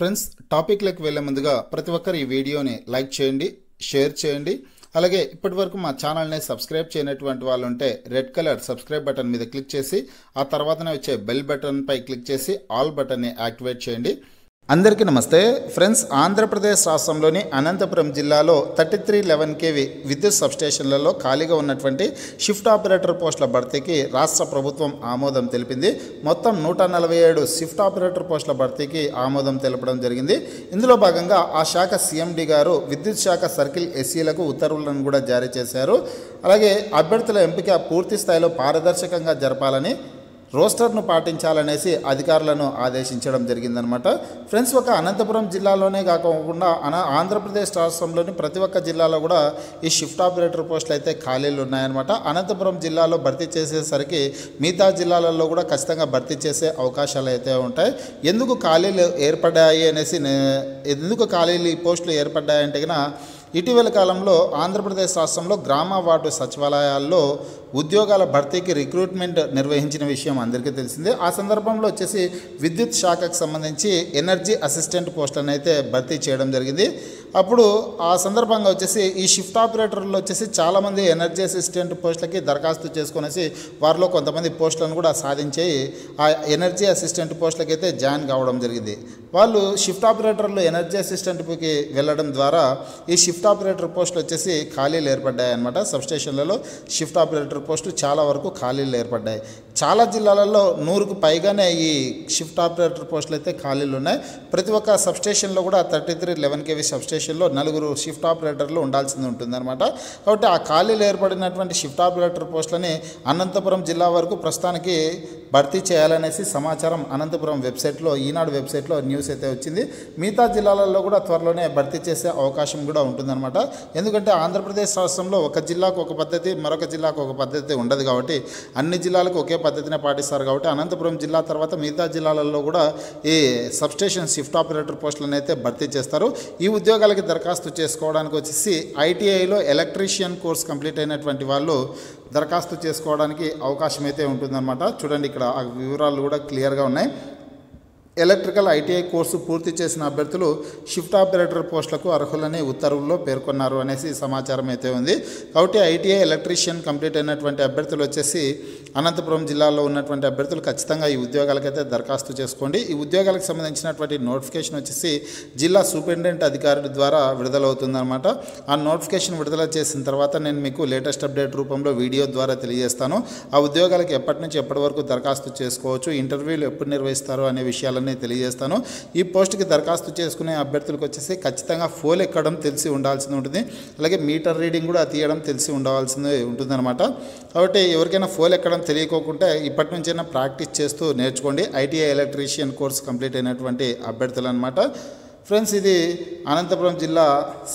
friends టాపిక్లకు వెళ్ళే ముందుగా ప్రతి ఒక్కరు ఈ వీడియోని లైక్ చేయండి షేర్ చేయండి అలాగే ఇప్పటి వరకు మా ఛానల్ని సబ్స్క్రైబ్ చేయనటువంటి వాళ్ళు ఉంటే రెడ్ కలర్ సబ్స్క్రైబ్ బటన్ మీద క్లిక్ చేసి ఆ తర్వాతనే వచ్చే బెల్ బటన్ పై క్లిక్ చేసి ఆల్ బటన్ని యాక్టివేట్ చేయండి అందరికీ నమస్తే ఫ్రెండ్స్ ఆంధ్రప్రదేశ్ రాష్ట్రంలోని అనంతపురం జిల్లాలో థర్టీ త్రీ లెవెన్ కేవీ విద్యుత్ సబ్స్టేషన్లలో ఖాళీగా ఉన్నటువంటి షిఫ్ట్ ఆపరేటర్ పోస్టుల భర్తీకి రాష్ట్ర ప్రభుత్వం ఆమోదం తెలిపింది మొత్తం నూట నలభై ఏడు షిఫ్ట్ ఆపరేటర్ పోస్టుల భర్తీకి ఆమోదం తెలపడం జరిగింది ఇందులో భాగంగా ఆ శాఖ సీఎండి గారు విద్యుత్ శాఖ సర్కిల్ ఎస్సీలకు ఉత్తర్వులను కూడా జారీ చేశారు అలాగే అభ్యర్థుల ఎంపిక పూర్తి స్థాయిలో పారదర్శకంగా జరపాలని రోస్టర్ను పాటించాలనేసి అధికారులను ఆదేశించడం జరిగిందనమాట ఫ్రెండ్స్ ఒక అనంతపురం జిల్లాలోనే కాకుండా అన ఆంధ్రప్రదేశ్ రాష్ట్రంలోని ప్రతి ఒక్క జిల్లాలో కూడా ఈ షిఫ్ట్ ఆపరేటర్ పోస్టులు అయితే ఖాళీలు ఉన్నాయన్నమాట అనంతపురం జిల్లాలో భర్తీ చేసేసరికి మిగతా జిల్లాలలో కూడా ఖచ్చితంగా భర్తీ చేసే అవకాశాలు అయితే ఉంటాయి ఎందుకు ఖాళీలు ఏర్పడ్డాయి అనేసి నే- ఎందుకు ఖాళీలు ఈ పోస్టులు ఏర్పడ్డాయంటే కనుక ఇటీవల కాలంలో ఆంధ్రప్రదేశ్ రాష్ట్రంలో గ్రామ వార్డు సచివాలయాల్లో ఉద్యోగాల భర్తీకి రిక్రూట్మెంట్ నిర్వహించిన విషయం అందరికీ తెలిసిందే ఆ సందర్భంలో వచ్చేసి విద్యుత్ శాఖకు సంబంధించి ఎనర్జీ అసిస్టెంట్ పోస్టులను అయితే భర్తీ చేయడం జరిగింది అప్పుడు ఆ సందర్భంగా వచ్చేసి ఈ షిఫ్ట్ ఆపరేటర్లు వచ్చేసి చాలామంది ఎనర్జీ అసిస్టెంట్ పోస్టులకి దరఖాస్తు చేసుకునేసి వారిలో కొంతమంది పోస్టులను కూడా సాధించి ఆ ఎనర్జీ అసిస్టెంట్ పోస్టులకి అయితే జాయిన్ కావడం జరిగింది వాళ్ళు షిఫ్ట్ ఆపరేటర్లు ఎనర్జీ అసిస్టెంట్కి వెళ్ళడం ద్వారా ఈ షిఫ్ట్ ఆపరేటర్ పోస్టులు వచ్చేసి ఖాళీలు ఏర్పడ్డాయి అనమాట సబ్స్టేషన్లలో షిఫ్ట్ ఆపరేటర్ పోస్టు చాలా వరకు ఖాళీలు ఏర్పడ్డాయి చాలా జిల్లాలలో నూరుకు పైగానే ఈ షిఫ్ట్ ఆపరేటర్ పోస్టులు అయితే ఖాళీలు ఉన్నాయి ప్రతి ఒక్క సబ్స్టేషన్లో కూడా థర్టీ త్రీ లెవెన్ కేవీ సబ్స్టేషన్లో నలుగురు షిఫ్ట్ ఆపరేటర్లు ఉండాల్సింది ఉంటుందన్నమాట కాబట్టి ఆ ఖాళీలు ఏర్పడినటువంటి షిఫ్ట్ ఆపరేటర్ పోస్టులని అనంతపురం జిల్లా వరకు ప్రస్తుతానికి భర్తీ చేయాలనేసి సమాచారం అనంతపురం వెబ్సైట్లో ఈనాడు వెబ్సైట్లో న్యూస్ అయితే వచ్చింది మిగతా జిల్లాలలో కూడా త్వరలోనే భర్తీ చేసే అవకాశం కూడా ఉంటుందన్నమాట ఎందుకంటే ఆంధ్రప్రదేశ్ రాష్ట్రంలో ఒక జిల్లాకు ఒక పద్ధతి మరొక జిల్లాకు ఒక పద్ధతి ఉండదు కాబట్టి అన్ని జిల్లాలకు ఒకే పద్ధతినే పాటిస్తారు కాబట్టి అనంతపురం జిల్లా తర్వాత మిగతా జిల్లాలలో కూడా ఈ సబ్స్టేషన్ షిఫ్ట్ ఆపరేటర్ పోస్టులను అయితే భర్తీ చేస్తారు ఈ ఉద్యోగాలకి దరఖాస్తు చేసుకోవడానికి వచ్చేసి ఐటీఐలో ఎలక్ట్రీషియన్ కోర్స్ కంప్లీట్ అయినటువంటి వాళ్ళు దరఖాస్తు చేసుకోవడానికి అవకాశం అయితే ఉంటుందన్నమాట చూడండి ఇక్కడ ఆ వివరాలు కూడా క్లియర్గా ఉన్నాయి ఎలక్ట్రికల్ ఐటీఐ కోర్సు పూర్తి చేసిన అభ్యర్థులు షిఫ్ట్ ఆపరేటర్ పోస్టులకు అర్హులని ఉత్తర్వుల్లో పేర్కొన్నారు అనేసి సమాచారం అయితే ఉంది కాబట్టి ఐటీఐ ఎలక్ట్రీషియన్ కంప్లీట్ అయినటువంటి అభ్యర్థులు వచ్చేసి అనంతపురం జిల్లాలో ఉన్నటువంటి అభ్యర్థులు ఖచ్చితంగా ఈ ఉద్యోగాలకైతే దరఖాస్తు చేసుకోండి ఈ ఉద్యోగాలకు సంబంధించినటువంటి నోటిఫికేషన్ వచ్చేసి జిల్లా సూపరింటెండెంట్ అధికారి ద్వారా విడుదలవుతుందన్నమాట ఆ నోటిఫికేషన్ విడుదల చేసిన తర్వాత నేను మీకు లేటెస్ట్ అప్డేట్ రూపంలో వీడియో ద్వారా తెలియజేస్తాను ఆ ఉద్యోగాలకు ఎప్పటి నుంచి ఎప్పటి వరకు దరఖాస్తు చేసుకోవచ్చు ఇంటర్వ్యూలు ఎప్పుడు నిర్వహిస్తారు అనే విషయాలన్నీ తెలియజేస్తాను ఈ పోస్ట్కి దరఖాస్తు చేసుకునే అభ్యర్థులకు వచ్చేసి ఖచ్చితంగా ఫోల్ ఎక్కడం తెలిసి ఉండాల్సింది ఉంటుంది అలాగే మీటర్ రీడింగ్ కూడా తీయడం తెలిసి ఉండవలసింది ఉంటుందన్నమాట కాబట్టి ఎవరికైనా ఫోల్ ఎక్కడం తెలియకోకుంటే ఇప్పటి నుంచైనా ప్రాక్టీస్ చేస్తూ నేర్చుకోండి ఐటీఐ ఎలక్ట్రీషియన్ కోర్స్ కంప్లీట్ అయినటువంటి అభ్యర్థులు అనమాట ఫ్రెండ్స్ ఇది అనంతపురం జిల్లా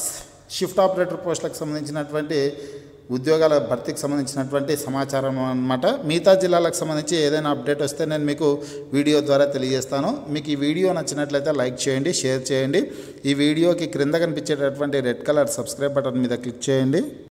షిఫ్ట్ ఆపరేటర్ పోస్టులకు సంబంధించినటువంటి ఉద్యోగాల భర్తీకి సంబంధించినటువంటి సమాచారం అన్నమాట మిగతా జిల్లాలకు సంబంధించి ఏదైనా అప్డేట్ వస్తే నేను మీకు వీడియో ద్వారా తెలియజేస్తాను మీకు ఈ వీడియో నచ్చినట్లయితే లైక్ చేయండి షేర్ చేయండి ఈ వీడియోకి క్రింద కనిపించేటటువంటి రెడ్ కలర్ సబ్స్క్రైబ్ బటన్ మీద క్లిక్ చేయండి